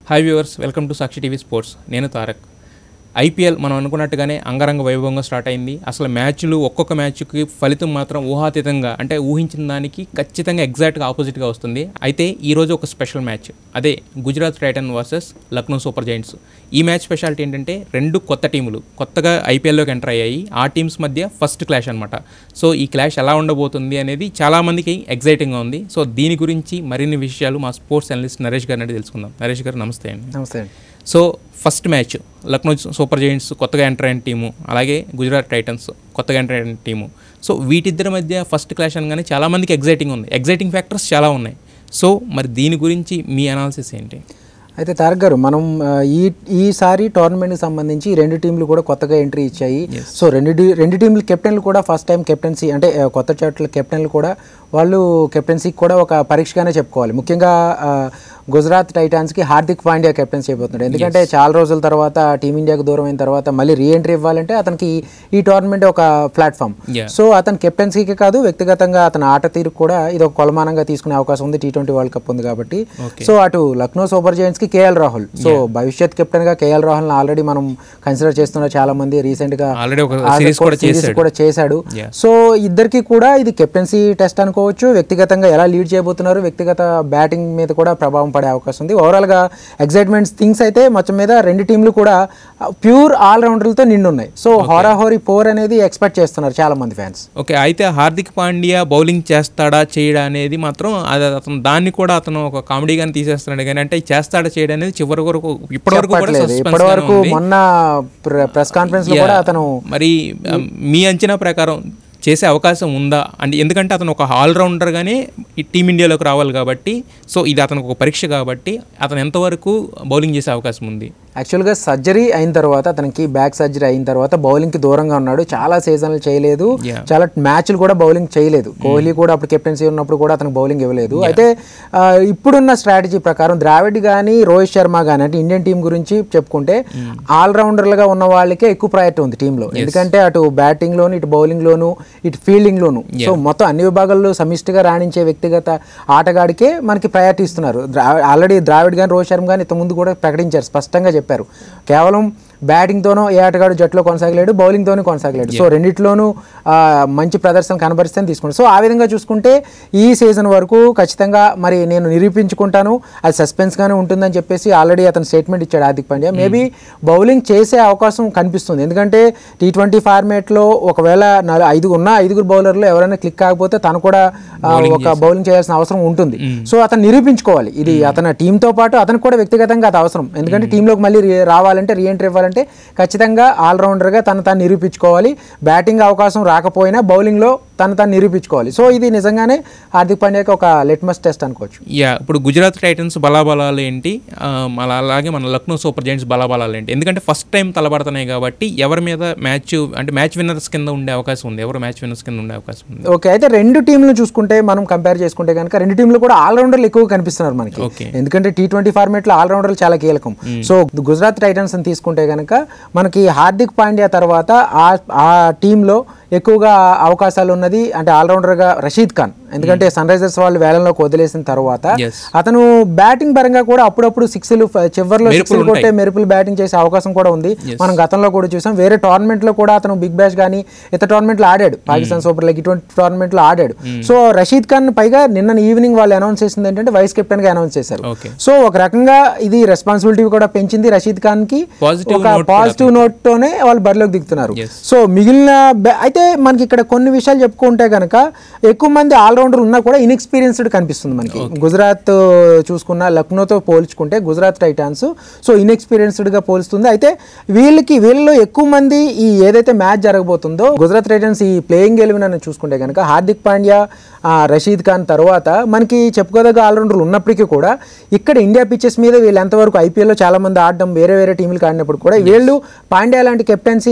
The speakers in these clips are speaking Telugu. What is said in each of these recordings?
Hi viewers welcome to Sakshi TV sports నేను తారక్ ఐపీఎల్ మనం అనుకున్నట్టుగానే అంగరంగ వైభవంగా స్టార్ట్ అయింది అసలు మ్యాచ్లు ఒక్కొక్క మ్యాచ్కి ఫలితం మాత్రం ఊహాతీతంగా అంటే ఊహించిన దానికి ఖచ్చితంగా ఎగ్జాక్ట్గా ఆపోజిట్గా వస్తుంది అయితే ఈరోజు ఒక స్పెషల్ మ్యాచ్ అదే Gujarat titan versus Lucknow super giants ఈ మ్యాచ్ స్పెషాలిటీ ఏంటంటే రెండు కొత్త టీములు కొత్తగా ఐపీఎల్లోకి ఎంటర్ అయ్యాయి ఆ టీమ్స్ మధ్య ఫస్ట్ క్లాష్ అనమాట సో ఈ క్లాష్ ఎలా ఉండబోతుంది అనేది చాలామందికి ఎగ్జైటింగ్గా ఉంది సో దీని గురించి మరిన్ని విషయాలు మా స్పోర్ట్స్ అనలిస్ట్ నరేష్ గారిని అడిగి తెలుసుకుందాం నరేష్ గారు నమస్తే అండి నమస్తే అండి so first match Lucknow super giants కొత్తగా ఎంటర్ అయిన టీము అలాగే గుజరాత్ టైటన్స్ కొత్తగా ఎంటర్ అయిన టీము సో వీటిద్దరి మధ్య ఫస్ట్ క్లాష్ అనగానే చాలామందికి ఎగ్జైటింగ్ ఉంది ఎగ్జైటింగ్ ఫ్యాక్టర్స్ చాలా ఉన్నాయి సో మరి దీని గురించి మీ అనాలిసిస్ ఏంటి అయితే తారక్ గారు మనం ఆ, ఈ ఈసారి టోర్నమెంట్కి సంబంధించి ఈ రెండు టీంలు కూడా కొత్తగా ఎంట్రీ ఇచ్చాయి సో రెండు టీ- రెండు టీంలు కెప్టెన్లు కూడా ఫస్ట్ టైం కెప్టెన్సీ అంటే ఆ, కొత్త చోట్ల కెప్టెన్లు కూడా వాళ్ళు కెప్టెన్సీకి కూడా ఒక పరీక్షగానే చెప్పుకోవాలి ముఖ్యంగా ఆ, గుజరాత్ టైటాన్స్కి హార్దిక్ పాండ్యా కెప్టెన్సీ అయిపోతున్నాడు ఎందుకంటే చాలా రోజుల తర్వాత టీమిండియాకు దూరం అయిన తర్వాత మళ్ళీ రీఎంట్రీ ఇవ్వాలంటే అతనికి ఈ టోర్నమెంట్ ఒక ప్లాట్ఫామ్ Yeah. సో అతను కెప్టెన్సీకి కాదు వ్యక్తిగతంగా అతని ఆట తీరు కూడా ఇది ఒక కొలమానంగా తీసుకునే అవకాశం ఉంది టీ ట్వంటీ వరల్డ్ కప్ ఉంది కాబట్టి సో అటు లక్నో సూపర్ జైంట్స్ కి కేఎల్ రాహుల్ సో భవిష్యత్ కెప్టెన్ గా కేఎల్ రాహుల్ ఆల్రెడీ మనం కన్సిడర్ చేస్తున్న చాలా మంది రీసెంట్ గా ఆల్రెడీ ఒక ఆ సిరీస్ కూడా series చేశాడు కూడా చేశాడు Yeah. సో ఇద్దరికి కూడా ఇది కెప్టెన్సీ టెస్ట్ అనుకోవచ్చు వ్యక్తిగతంగా ఎలా లీడ్ చేయబోతున్నారు వ్యక్తిగత బ్యాటింగ్ మీద కూడా ప్రభావం పడే అవకాశం ఉంది ఓవరాల్ గా ఎగ్జైట్మెంట్స్ థింగ్స్ అయితే మొత్తం మీద రెండు టీంలు కూడా ప్యూర్ ఆల్రౌండర్లతో నిండున్నాయి సో హోరాహోరీ పోర్ అనేది ఎక్స్పెక్ట్ చేస్తున్నారు చాలా మంది ఫ్యాన్స్ ఓకే అయితే హార్దిక్ పాండ్యా బౌలింగ్ చేస్తాడా చేయడా అనేది మాత్రం అది అతను దాన్ని కూడా అతను ఒక కామెడీగానే తీసేస్తున్నాడు కానీ అంటే చేస్తాడా చేయడా అనేది చివరి వరకు ఇప్పటి వరకు కూడా చెప్పట్లేదు suspense ఇప్పటి గానే వరకు ఉంది. మొన్న ప్రెస్ కాన్ఫరెన్స్ లో కూడా అతను మరి ఆ, మీ అంచనా ప్రకారం చేసే అవకాశం ఉందా అంటే ఎందుకంటే అతను ఒక ఆల్రౌండర్గానే ఈ టీమిండియాలోకి రావాలి కాబట్టి సో ఇది అతనికి ఒక పరీక్ష కాబట్టి అతను ఎంతవరకు బౌలింగ్ చేసే అవకాశం ఉంది యాక్చువల్గా సర్జరీ అయిన తర్వాత అతనికి బ్యాక్ సర్జరీ అయిన తర్వాత బౌలింగ్కి దూరంగా ఉన్నాడు చాలా సీజన్లు చేయలేదు Yeah. చాలా మ్యాచ్లు కూడా బౌలింగ్ చేయలేదు కోహ్లీ కూడా అప్పుడు కెప్టెన్సీ ఉన్నప్పుడు కూడా అతనికి బౌలింగ్ ఇవ్వలేదు అయితే ఆ, ఇప్పుడున్న స్ట్రాటజీ ప్రకారం ద్రావిడ్ కానీ రోహిత్ శర్మ కానీ అంటే ఇండియన్ టీం గురించి చెప్పుకుంటే ఆల్రౌండర్లుగా ఉన్న వాళ్ళకే ఎక్కువ ప్రయారిటీ ఉంది టీంలో ఎందుకంటే అటు బ్యాటింగ్ లోను ఇటు బౌలింగ్ లోను ఇటు ఫీల్డింగ్ లోను సో మొత్తం అన్ని విభాగాల్లో సమిష్టిగా రాణించే వ్యక్తిగత ఆటగాడికే మనకి ప్రయారిటీ ఇస్తున్నారు ఆల్రెడీ ద్రావిడ్ కానీ రోహిత్ శర్మ కానీ ఇంత ముందు కూడా ప్రకటించారు స్పష్టంగా చెప్పారు కేవలం బ్యాటింగ్తోనో ఏ ఆటగాడు జట్టులో కొనసాగలేడు బౌలింగ్తోనూ కొనసాగలేడు సో రెండిట్లోనూ ఆ, మంచి ప్రదర్శన కనబరిస్తే తీసుకుంటారు సో ఆ విధంగా చూసుకుంటే ఈ సీజన్ వరకు ఖచ్చితంగా మరి నేను నిరూపించుకుంటాను అది సస్పెన్స్గానే ఉంటుందని చెప్పేసి ఆల్రెడీ అతను స్టేట్మెంట్ ఇచ్చాడు హార్దిక్ పాండ్యా మేబీ బౌలింగ్ చేసే అవకాశం కనిపిస్తుంది ఎందుకంటే టీ ట్వంటీ ఫార్మేట్లో ఒకవేళ నలు- ఐదు ఉన్న ఐదుగురు బౌలర్లు ఎవరైనా క్లిక్ కాకపోతే తను కూడా ఆ, ఒక బౌలింగ్ చేయాల్సిన అవసరం ఉంటుంది సో అతను నిరూపించుకోవాలి ఇది అతని టీంతో పాటు అతనికి కూడా వ్యక్తిగతంగా అది అవసరం ఎందుకంటే టీంలోకి మళ్ళీ రీ- రావాలంటే రీఎంట్రీ ఇవ్వాలంటే ఖచ్చితంగా ఆల్రౌండర్గా తను తాను నిరూపించుకోవాలి బ్యాటింగ్ అవకాశం రాకపోయినా బౌలింగ్లో తను తాను నిరూపించుకోవాలి సో ఇది నిజంగానే హార్దిక్ పాండ్యాకి ఒక లిట్మస్ టెస్ట్ అనుకోవచ్చు యా ఇప్పుడు గుజరాత్ టైటన్స్ బలాబలాలు ఏంటి ఆ, మళ్ళా అలాగే మన లక్నో సూపర్ జైంట్స్ బలాబలాలు ఏంటి ఎందుకంటే ఫస్ట్ టైం తలబడుతున్నాయి కాబట్టి ఎవరి మీద మ్యాచ్ అంటే మ్యాచ్ విన్నర్స్ కింద ఉండే అవకాశం ఉంది ఎవరు మ్యాచ్ విన్నర్స్ కింద ఉండే అవకాశం ఉంది ఓకే అయితే రెండు టీంలు చూసుకుంటే మనం కంపేర్ చేసుకుంటే కనుక రెండు టీంలు కూడా ఆల్రౌండర్లు ఎక్కువ కనిపిస్తున్నారు మనకి ఓకే ఎందుకంటే టీ ట్వంటీ ఫార్మేట్లో ఆల్రౌండర్లు చాలా కీలకం సో గుజరాత్ టైటన్స్ అని తీసుకుంటే కనుక మనకి హార్దిక్ పాండ్యా తర్వాత ఆ ఆ టీంలో ఎక్కువగా అవకాశాలు ఉన్నది అంటే ఆల్రౌండర్గా రషీద్ ఖాన్ ఎందుకంటే సన్ రైజర్స్ వాళ్ళు వేలంలోకి వదిలేసిన తర్వాత Yes. అతను బ్యాటింగ్ పరంగా కూడా అప్పుడప్పుడు సిక్స్లు చివరిలో మెరుపులు సిక్స్లు కొట్టే మెరుపులు బ్యాటింగ్ చేసే అవకాశం కూడా ఉంది మనం గతంలో కూడా చూసాం వేరే టోర్నమెంట్ లో కూడా అతను బిగ్ బ్యాష్ కానీ ఇతర టోర్నమెంట్ లో ఆడాడు పాకిస్తాన్ సూపర్ లీగ్ ఇటువంటి టోర్నమెంట్ లో ఆడాడు సో రషీద్ ఖాన్ పైగా నిన్న ఈవినింగ్ వాళ్ళు అనౌన్స్ చేసింది ఏంటంటే వైస్ కెప్టెన్ గా అనౌన్స్ చేశారు ఓకే సో ఒక రకంగా ఇది రెస్పాన్సిబిలిటీ కూడా పెంచింది రషీద్ ఖాన్ కి Positive ఒక note కూడా పాజిటివ్ నోట్ తోనే వాళ్ళు బరిలోకి దిగుతున్నారు Yes. సో మిగిలిన బ్యా- అయితే మనకి ఇక్కడ కొన్ని విషయాలు చెప్పుకుంటే కనుక ఎక్కువ మంది ఆల్రౌండర్ ఉన్నా కూడా ఇన్ఎక్స్పీరియన్స్డ్ కనిపిస్తుంది మనకి గుజరాత్ చూసుకున్న లక్నోతో పోల్చుకుంటే గుజరాత్ టైటాన్స్ సో ఇన్ఎక్స్పీరియన్స్డ్ గా పోలుస్తుంది అయితే వీళ్ళకి వీళ్ళలో ఎక్కువ మంది ఈ ఏదైతే మ్యాచ్ జరగబోతుందో గుజరాత్ టైటన్స్ ఈ ప్లేయింగ్ ఎలెవెన్ అని చూసుకుంటే కనుక హార్దిక్ పాండ్యా ఆ, రషీద్ ఖాన్ తర్వాత మనకి చెప్పుకోదగ్గ ఆల్రౌండర్లు ఉన్నప్పటికీ కూడా ఇక్కడ ఇండియా పిచ్చెస్ మీద వీళ్ళు ఎంతవరకు ఐపీఎల్లో చాలా మంది ఆడడం వేరే వేరే టీంలకు ఆడినప్పుడు కూడా వీళ్ళు పాండ్యా లాంటి కెప్టెన్సీని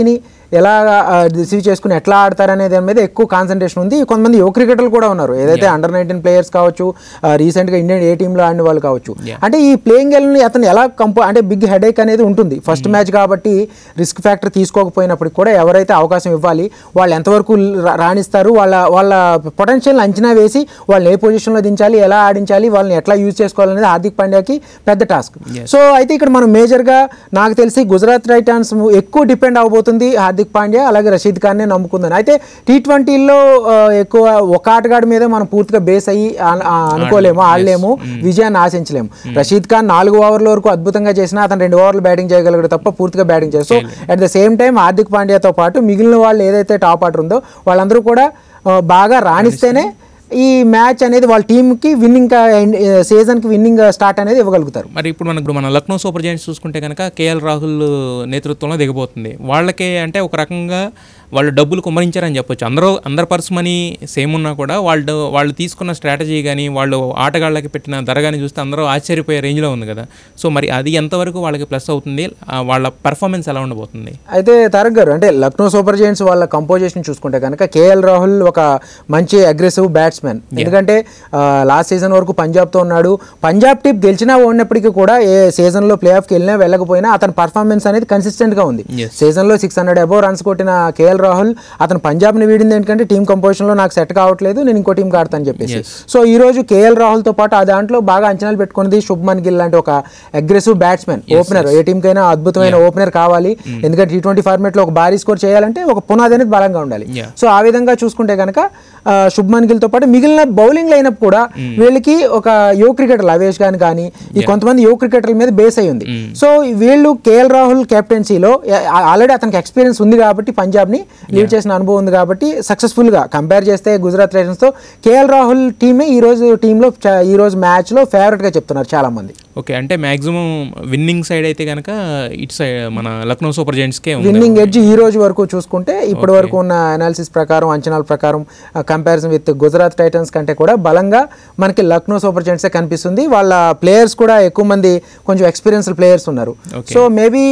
ఎలా రిసీవ్ చేసుకుని ఎట్లా ఆడతారు అనే దాని మీద ఎక్కువ కాన్సన్ట్రేషన్ ఉంది కొంతమంది యువ క్రికెటర్లు కూడా ఉన్నారు ఏదైతే అండర్ నైన్టీన్ ప్లేయర్స్ కావచ్చు రీసెంట్గా ఇండియన్ ఏ టీంలో ఆడిన వాళ్ళు కావచ్చు అంటే ఈ ప్లేయింగ్ గెల్ని అతను ఎలా కంపో అంటే బిగ్ హెడేక్ అనేది ఉంటుంది ఫస్ట్ మ్యాచ్ కాబట్టి రిస్క్ ఫ్యాక్టర్ తీసుకోకపోయినప్పటికి కూడా ఎవరైతే అవకాశం ఇవ్వాలి వాళ్ళు ఎంతవరకు రా- రాణిస్తారు వాళ్ళ వాళ్ళ పొటెన్షియల్ అంచనా వేసి వాళ్ళని ఏ పొజిషన్లో దించాలి ఎలా ఆడించాలి వాళ్ళని ఎట్లా యూజ్ చేసుకోవాలనేది హార్దిక్ పాండ్యాకి పెద్ద టాస్క్ సో అయితే ఇక్కడ మనం మేజర్గా నాకు తెలిసి గుజరాత్ టైటాన్స్ ఎక్కువ డిపెండ్ అవబోతుంది హార్దిక్ పాండ్యా అలాగే రషీద్ ఖాన్నే నమ్ముకుందని అయితే టీ ట్వంటీలో ఎక్కువ ఒక ఆటగాడి మీద మనం పూర్తిగా బేస్ అయ్యి ఆ- ఆ అనుకోలేము ఆడలేము విజయాన్ని ఆశించలేము రషీద్ ఖాన్ నాలుగు ఓవర్ల వరకు అద్భుతంగా చేసినా అతను రెండు ఓవర్లు బ్యాటింగ్ చేయగలడు తప్ప పూర్తిగా బ్యాటింగ్ చేస్తాడు so at the same time Hardik పాండ్యాతో పాటు మిగిలిన వాళ్ళు ఏదైతే టాప్ ఆర్డర్ ఉందో వాళ్ళందరూ కూడా ఆ, బాగా రాణిస్తేనే ఈ మ్యాచ్ అనేది వాళ్ళ టీంకి విన్నింగ్ సీజన్కి విన్నింగ్ స్టార్ట్ అనేది ఇవ్వగలుగుతారు మరి ఇప్పుడు మనకు ఇప్పుడు మన లక్నో సూపర్ జైంట్స్ చూసుకుంటే కనుక కేఎల్ రాహుల్ నేతృత్వంలో దిగబోతుంది వాళ్ళకే అంటే ఒక రకంగా వాళ్ళు డబ్బులు కుమ్మరించారని చెప్పొచ్చు అందరూ అందరి పర్స్ మనీ సేమ్ ఉన్నా కూడా వాళ్ళు వాళ్ళు తీసుకున్న స్ట్రాటజీ కానీ వాళ్ళు ఆటగాళ్ళకి పెట్టిన ధర కానీ చూస్తే అందరూ ఆశ్చర్యపోయే రేంజ్లో ఉంది కదా సో మరి అది ఎంతవరకు వాళ్ళకి ప్లస్ అవుతుంది ఆ, వాళ్ళ పర్ఫార్మెన్స్ ఎలా ఉండబోతుంది అయితే తారక్ గారు అంటే లక్నో సూపర్ జైంట్స్ వాళ్ళ కంపోజిషన్ చూసుకుంటే కనుక కేఎల్ రాహుల్ ఒక మంచి అగ్రెసివ్ బ్యాట్స్మెన్ ఎందుకంటే లాస్ట్ సీజన్ వరకు పంజాబ్తో ఉన్నాడు పంజాబ్ టీప్ గెలిచినా ఓడినప్పటికీ కూడా ఏ సీజన్లో ప్లే ఆఫ్కి వెళ్ళినా వెళ్ళకపోయినా అతని పర్ఫార్మెన్స్ అనేది కన్సిస్టెంట్గా ఉంది Yes. సీజన్లో సిక్స్ హండ్రెడ్ అబౌవ్ రన్స్ కొట్టిన కేఎల్ రాహుల్ అతను పంజాబ్ని వీడింది ఏంటంటే టీం కంపోజిషన్లో నాకు సెట్ కావట్లేదు నేను ఇంకో టీంకి ఆడతాను చెప్పేసి సో ఈ రోజు కేఎల్ రాహుల్తో పాటు ఆ దాంట్లో బాగా అంచనాలు పెట్టుకున్నది శుభ్మన్ గిల్ లాంటి ఒక అగ్రెసివ్ బ్యాట్స్మెన్ ఓపెనర్ ఏ టీంకైనా అద్భుతమైన ఓపెనర్ కావాలి ఎందుకంటే టీ ట్వంటీ ఫార్మేట్లో ఒక భారీ స్కోర్ చేయాలంటే ఒక పునాది అనేది బలంగా ఉండాలి Yeah. సో ఆ విధంగా చూసుకుంటే కనుక శుభ్మన్ గిల్తో పాటు మిగిలిన బౌలింగ్ లైనప్ కూడా వీళ్ళకి ఒక యువ క్రికెటర్లు అవేష్ ఖాన్ కానీ ఈ కొంతమంది యువ క్రికెటర్ల మీద బేస్ అయి ఉంది సో వీళ్ళు కేఎల్ రాహుల్ కెప్టెన్సీలో ఆల్రెడీ అతనికి ఎక్స్పీరియన్స్ ఉంది కాబట్టి పంజాబ్ని లీడ్ చేసిన అనుభవం ఉంది కాబట్టి సక్సెస్ఫుల్ గా కంపేర్ చేస్తే గుజరాత్ టైటన్స్ తో కేఎల్ రాహుల్ టీమే ఈ రోజు టీంలో ఈ రోజు మ్యాచ్ లో ఫేవరెట్ గా చెప్తున్నారు చాలా మంది ఓకే అంటే మ్యాక్సిమం విన్నింగ్ సైడ్ అయితే కనుక ఇటు సైడ్ మన లక్నో సూపర్ జైంట్స్కే ఉంది విన్నింగ్ ఎడ్జ్ ఈ రోజు వరకు చూసుకుంటే ఇప్పటి వరకు ఉన్న అనాలిసిస్ ప్రకారం అంచనాల ప్రకారం కంపారిజన్ విత్ గుజరాత్ టైటన్స్ కంటే కూడా బలంగా మనకి లక్నో సూపర్ జెంట్సే కనిపిస్తుంది వాళ్ళ ప్లేయర్స్ కూడా ఎక్కువ మంది కొంచెం ఎక్స్పీరియన్స్డ్ ప్లేయర్స్ ఉన్నారు సో మేబీ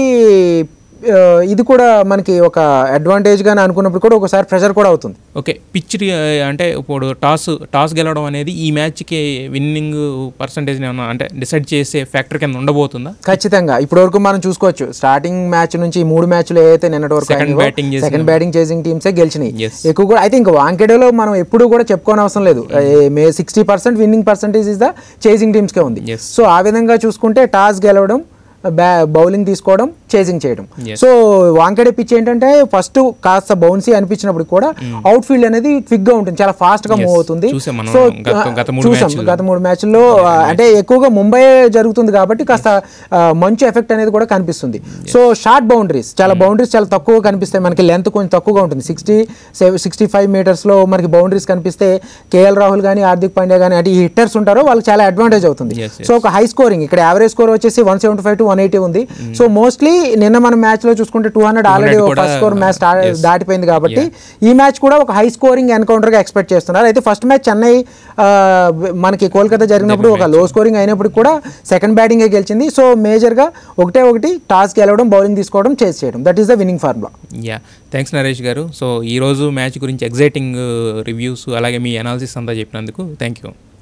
ఇది కూడా మనకి ఒక అడ్వాంటేజ్ గానే అనుకున్నప్పుడు కూడా ఒకసారి ప్రెషర్ కూడా అవుతుంది ఓకే పిచ్ రి- అంటే ఇప్పుడు టాస్ టాస్ గెలవడం అనేది ఈ మ్యాచ్కి విన్నింగ్ పర్సంటేజ్ ఏమన్నా అంటే డిసైడ్ చేసే ఫ్యాక్టర్ కింద ఉండబోతుందా ఖచ్చితంగా ఇప్పటి వరకు మనం చూసుకోవచ్చు స్టార్టింగ్ మ్యాచ్ నుంచి ఈ మూడు మ్యాచ్లు ఏదైతే నిన్నటి వరకు Second batting చేసిన- సెకండ్ బ్యాటింగ్ చేసింగ్ టీమ్సే గెలిచినాయి Yes. ఎక్కువ కూడా అయితే ఇంకా వాంకెడేలో మనం ఎప్పుడు కూడా చెప్పుకోని అవసరం లేదు మే sixty percent winning percentage is the chasing టీమ్స్కే ఉంది Yes. సో ఆ విధంగా చూసుకుంటే టాస్ గెలవడం బ్యా బౌలింగ్ తీసుకోవడం చేసింగ్ చేయడం Yes. సో వాంకెడే పిచ్ ఏంటంటే ఫస్ట్ కాస్త బౌన్సీ అనిపించినప్పుడు కూడా అవుట్ ఫీల్డ్ అనేది క్విక్ గా ఉంటుంది చాలా ఫాస్ట్ గా మూవ్ Yes. అవుతుంది చూసాం మనం సో గత- గత మూడు చూసాం matches లో. గత మూడు మ్యాచ్ల్లో అంటే ఎక్కువగా ముంబై జరుగుతుంది కాబట్టి కాస్త ఆ, మంచు ఎఫెక్ట్ అనేది కూడా కనిపిస్తుంది సో షార్ట్ బౌండరీస్ చాలా బౌండరీస్ చాలా తక్కువ కనిపిస్తాయి మనకి లెంత్ కొంచెం తక్కువగా ఉంటుంది సిక్స్టీ సిక్స్టీ ఫైవ్ మీటర్స్లో మనకి బౌండరీస్ కనిపిస్తే కేఎల్ రాహుల్ కానీ హార్దిక్ పాండ్యా కానీ అంటే ఈ హిట్టర్స్ ఉంటారో వాళ్ళకి చాలా అడ్వాంటేజ్ అవుతుంది Yes, yes. సో ఒక హై స్కోరింగ్ ఇక్కడ యావరేజ్ స్కోర్ వచ్చేసి one seventy five to one eighty ఉంది సో మోస్ట్లీ నిన్న మన మ్యాచ్ లో చూసుకుంటే టూ హండ్రెడ్ ఆల్రెడీ 200 కూడా, ఫస్ట్ స్కోర్ మ్యాచ్ yes. దాటిపోయింది కాబట్టి ఈ మ్యాచ్ కూడా ఒక హై స్కోరింగ్ ఎన్కౌంటర్ గా ఎక్స్పెక్ట్ చేస్తున్నారు అయితే ఫస్ట్ మ్యాచ్ చెన్నై ఆ, మనకి కోల్కతా జరిగినప్పుడు ఒక లో స్కోరింగ్ అయినప్పుడు కూడా సెకండ్ బ్యాటింగ్ గెలిచింది సో మేజర్ గా ఒకటే ఒకటి టాస్ గెలవడం బౌలింగ్ తీసుకోవడం చేసి చేయడం that is the winning formula yeah thanks Naresh గారు సో ఈరోజు మ్యాచ్ గురించి ఎగ్జైటింగ్ రివ్యూస్ అలాగే మీ అనాలిసిస్ అంతా చెప్పినందుకు థ్యాంక్ యూ